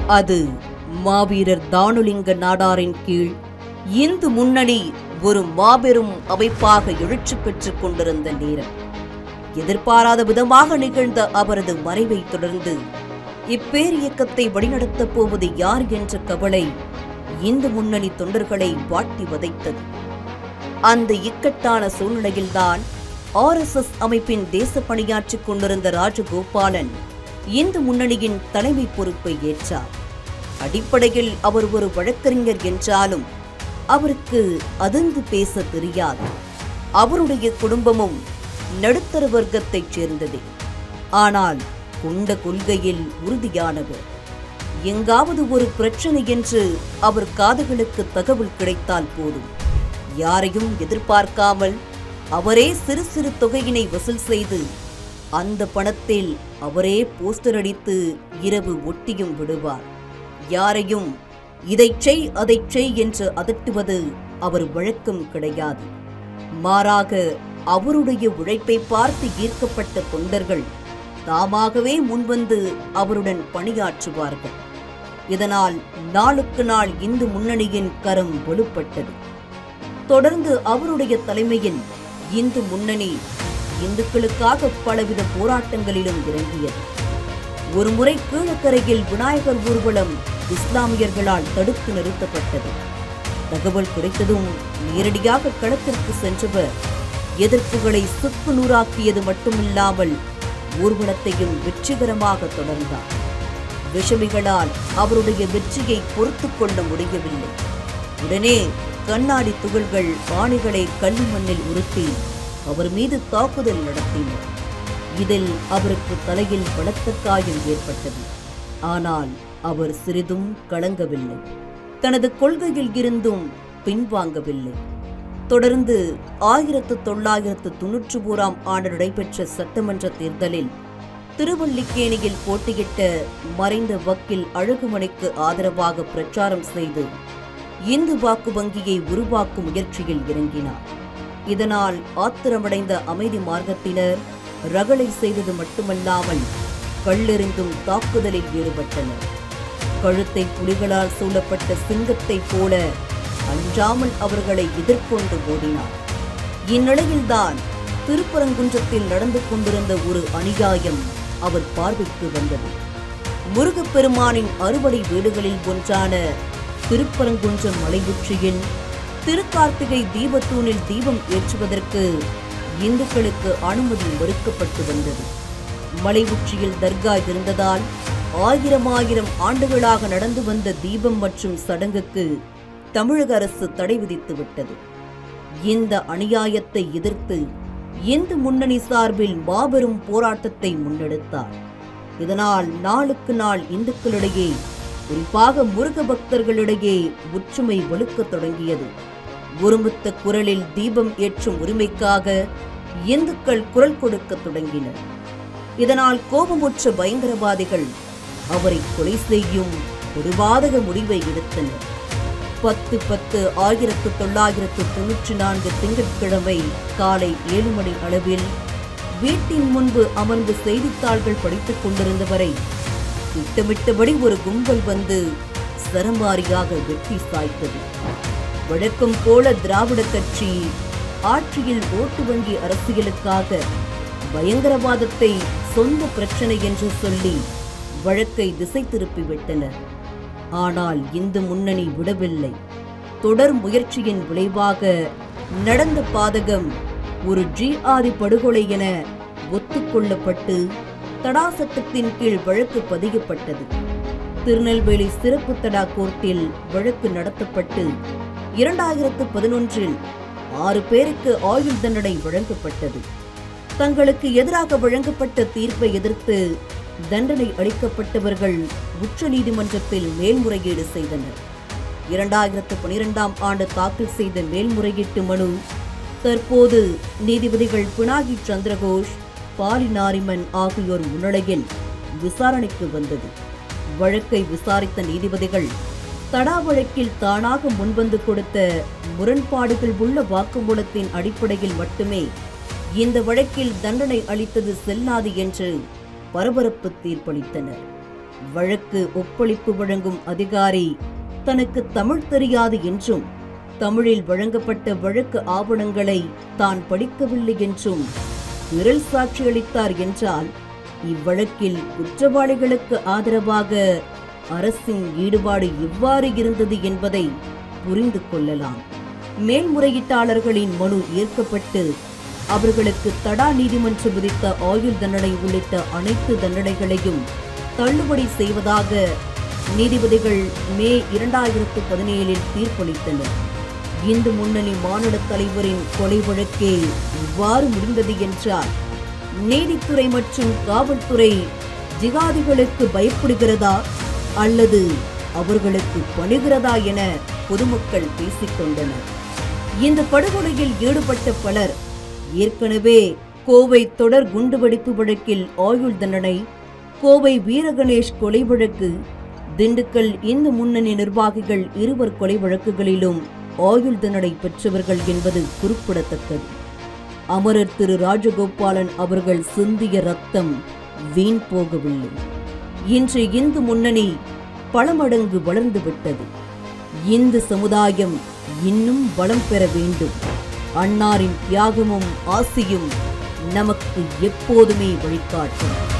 அது மாவீரர் தானுலிங்க நாடாரின் கீழ் இந்து முன்னணி ஒரு மாபெரும் அமைப்பாக எழுச்சி பெற்றுக் கொண்டிருந்த நேரம் எதிர்பாராத விதமாக நிகழ்ந்த அவரது மறைவைத் தொடர்ந்து இப்பேரியக்கத்தை வழிநடத்தப் போவது யார் என்ற கவலை இந்து முன்னணி தொண்டர்களை வாட்டி வதைத்தது அந்த இக்கட்டான சூழ்நிலையில்தான் ஆர்எஸ்எஸ் அமைப்பின் தேச பணியாற்றிக் கொண்டிருந்த ராஜகோபாலன் இந்து முன்னணியின் தலைமை பொறுப்பை ஏற்றார் அடிப்படையில் அவர் ஒரு வழக்கறிஞர் என்றாலும் அவருக்கு அதிர்ந்து பேச தெரியாது அவருடைய குடும்பமும் நடுத்தர வர்க்கத்தைச் சேர்ந்ததே ஆனால் கொண்ட கொள்கையில் உறுதியானவர் எங்காவது ஒரு பிரச்சனை என்று அவர் காதுகளுக்கு தகவல் கிடைத்தால் போதும் யாரையும் எதிர்பார்க்காமல் அவரே சிறு சிறு தொகையினை வசூல் செய்து அந்த பணத்தில் அவரே போஸ்டர் அடித்து இரவு ஒட்டியும் விடுவார் யாரையும் இதைச் செய் அதைச் செய் என்று அதட்டுவது அவர் வழக்கம் கிடையாது மாறாக அவருடைய உழைப்பை பார்த்து ஈர்க்கப்பட்ட தொண்டர்கள் தாமாகவே முன்வந்து அவருடன் பணியாற்றுவார்கள் இதனால் நாளுக்கு நாள் இந்து முன்னணியின் கரம் வலுப்பட்டது தொடர்ந்து அவருடைய தலைமையில் இந்து முன்னணி இந்துக்களுக்காக பலவித போராட்டங்களிலும் இறங்கியது ஒருமுறை கீழக்கரையில் விநாயகர் ஊர்வலம் இஸ்லாமியர்களால் தடுத்து நிறுத்தப்பட்டது தகவல் கிடைத்ததும் நேரடியாக களத்திற்கு சென்றவர் எதிர்ப்புகளை சுக்கு நூறாக்கியது மட்டுமில்லாமல் ஊர்வலத்தையும் வெற்றிகரமாக தொடர்ந்தார் விஷமிகளால் அவருடைய வெற்றியை பொறுத்துக் கொள்ள முடியவில்லை உடனே கண்ணாடி துகள்கள் ஆணிகளை கல்லு மண்ணில் உருட்டி அவர் மீது தாக்குதல் நடத்தினர் இதில் அவருக்கு தலையில் பலத்த காயம் ஏற்பட்டது ஆனால் அவர் சிறிதும் கலங்கவில்லை தனது கொள்கையில் இருந்தும் பின்வாங்கவில்லை தொடர்ந்து ஆயிரத்து தொள்ளாயிரத்து தொன்னூற்றி ஓராம் ஆண்டு நடைபெற்ற சட்டமன்ற தேர்தலில் திருவல்லிக்கேணியில் போட்டியிட்ட மறைந்த வக்கீல் அழகுமணிக்கு ஆதரவாக பிரச்சாரம் செய்து இந்து வாக்கு வங்கியை உருவாக்கும் முயற்சியில் இறங்கினார் இதனால் ஆத்திரமடைந்த அமைதி மார்க்கத்தினர் ரகளை செய்தது மட்டுமல்லாமல் கல்லெறிந்தும் தாக்குதலில் ஈடுபட்டனர் கழுத்தை புலிகளால் சூழப்பட்ட சிங்கத்தைப் போல அஞ்சாமல் அவர்களை எதிர்கொண்டு ஓடினார் இந்நிலையில்தான் திருப்பரங்குன்றத்தில் நடந்து கொண்டிருந்த ஒரு அநியாயம் அவர் பார்வைக்கு வந்தது முருகப்பெருமானின் அறுவடை வீடுகளில் ஒன்றான திருப்பரங்குன்றம் மலை உச்சியில் திருக்கார்த்திகை தீபத்தூணில் தீபம் ஏற்றுவதற்கு இந்துக்களுக்கு அனுமதி மறுக்கப்பட்டு வந்தது மலை உச்சியில் தர்கா இருந்ததால் ஆயிரம் ஆயிரம் ஆண்டுகளாக நடந்து வந்த தீபம் மற்றும் சடங்குக்கு தமிழக அரசு தடை விதித்து விட்டது இந்த அநியாயத்தை எதிர்த்து இந்து முன்னணி சார்பில் மாபெரும் போராட்டத்தை முன்னெடுத்தார் இதனால் நாளுக்கு நாள் இந்துக்களிடையே குறிப்பாக முருக பக்தர்களிடையே ஒற்றுமை வலுக்கத் தொடங்கியது ஒருமித்த குரலில் தீபம் ஏற்றும் உரிமைக்காக இந்துக்கள் குரல் கொடுக்கத் தொடங்கினர் இதனால் கோபமுற்ற பயங்கரவாதிகள் அவரை கொலை செய்யும் ஒரு பாதக முடிவை எடுத்தனர் பத்து பத்து ஆயிரத்து தொள்ளாயிரத்து தொன்னூற்றி நான்கு திங்கட்கிழமை காலை ஏழு மணி அளவில் வீட்டின் முன்பு அமர்ந்து செய்தித்தாள்கள் படித்துக் கொண்டிருந்தவரை திட்டமிட்டபடி ஒரு கும்பல் வந்து சரமாரியாக வெட்டி சாய்த்தது வழக்கம் போல திராவிட கட்சி ஆட்சியில் ஓட்டு வங்கி அரசியலுக்காக பயங்கரவாதத்தை சொந்த பிரச்சனை என்று சொல்லி வழக்கை திசை திருப்பி விட்டனர் ஆனால் இந்து முன்னணி விடவில்லை தொடர் முயற்சியின் விளைவாக நடந்த பாதகம் ஒரு ஜிஆரி படுகொலை என ஒத்துக்கொள்ளப்பட்டு தடா சட்டத்தின் கீழ் வழக்கு பதியப்பட்டது திருநெல்வேலி சிறப்பு தடா கோர்ட்டில் வழக்கு நடத்தப்பட்டு இரண்டாயிரத்து பதினொன்றில் ஆறு பேருக்கு ஆயுள் தண்டனை வழங்கப்பட்டது தங்களுக்கு எதிராக வழங்கப்பட்ட தீர்ப்பை எதிர்த்து தண்டனை அளிக்கப்பட்டவர்கள் உச்ச நீதிமன்றத்தில் மேல்முறையீடு செய்தனர் இரண்டாயிரத்து பனிரெண்டாம் ஆண்டு தாக்கல் செய்த மேல்முறையீட்டு மனு தற்போது நீதிபதிகள் பினாகி சந்திரகோஷ் பாலி நாரிமன் ஆகியோர் முன்னிலையில் விசாரணைக்கு வந்தது வழக்கை விசாரித்த நீதிபதிகள் தடா வழக்கில் தானாக முன்வந்து கொடுத்த முரண்பாடுகள் உள்ள வாக்குமூலத்தின் அடிப்படையில் மட்டுமே இந்த வழக்கில் தண்டனை அளித்தது செல்லாது என்று பரபரப்பு தீர்ப்பளித்தனர் வழக்கு ஒப்பளிப்பு வழங்கும் அதிகாரி தனக்கு தமிழ் தெரியாது என்றும் தமிழில் வழங்கப்பட்ட வழக்கு ஆவணங்களை தான் படிக்கவில்லை என்றும் விரல் சாட்சியளித்தார் என்றால் இவ்வழக்கில் குற்றவாளிகளுக்கு ஆதரவாக அரசின் ஈடுபாடு எவ்வாறு இருந்தது என்பதை புரிந்து கொள்ளலாம் மேல்முறையீட்டாளர்களின் மனு ஏற்கப்பட்டு அவர்களுக்கு தடா நீதிமன்றம் விதித்த ஆயுள் தண்டனை உள்ளிட்ட அனைத்து தண்டனைகளையும் தள்ளுபடி செய்வதாக நீதிபதிகள் மே இரண்டாயிரத்து பதினேழில் தீர்ப்பளித்தனர் இந்து முன்னணி மாநில தலைவரின் கொலை வழக்கே இவ்வாறு முடிந்தது என்றால் நீதித்துறை மற்றும் காவல்துறை ஜிகாதிகளுக்கு பயப்படுகிறதா அல்லது அவர்களுக்கு பணிகிறதா என பொதுமக்கள் பேசிக்கொண்டனர் இந்த படுகொலையில் ஈடுபட்ட பலர் ஏற்கனவே கோவை தொடர் குண்டுவெடிப்பு வழக்கில் ஆயுள் தண்டனை கோவை வீரகணேஷ் கொலை வழக்கு திண்டுக்கல் இந்து முன்னணி நிர்வாகிகள் இருவர் கொலை வழக்குகளிலும் ஆயுள் தண்டனை பெற்றவர்கள் என்பது குறிப்பிடத்தக்கது அமரர் திரு ராஜகோபாலன் அவர்கள் சிந்திய ரத்தம் வீண் போகவில்லை இன்று இந்து முன்னணி பல மடங்கு வளர்ந்து விட்டது இந்து சமுதாயம் இன்னும் வளம் பெற வேண்டும் அன்னாரின் தியாகமும் ஆசியும் நமக்கு எப்போதுமே வழிகாட்டும்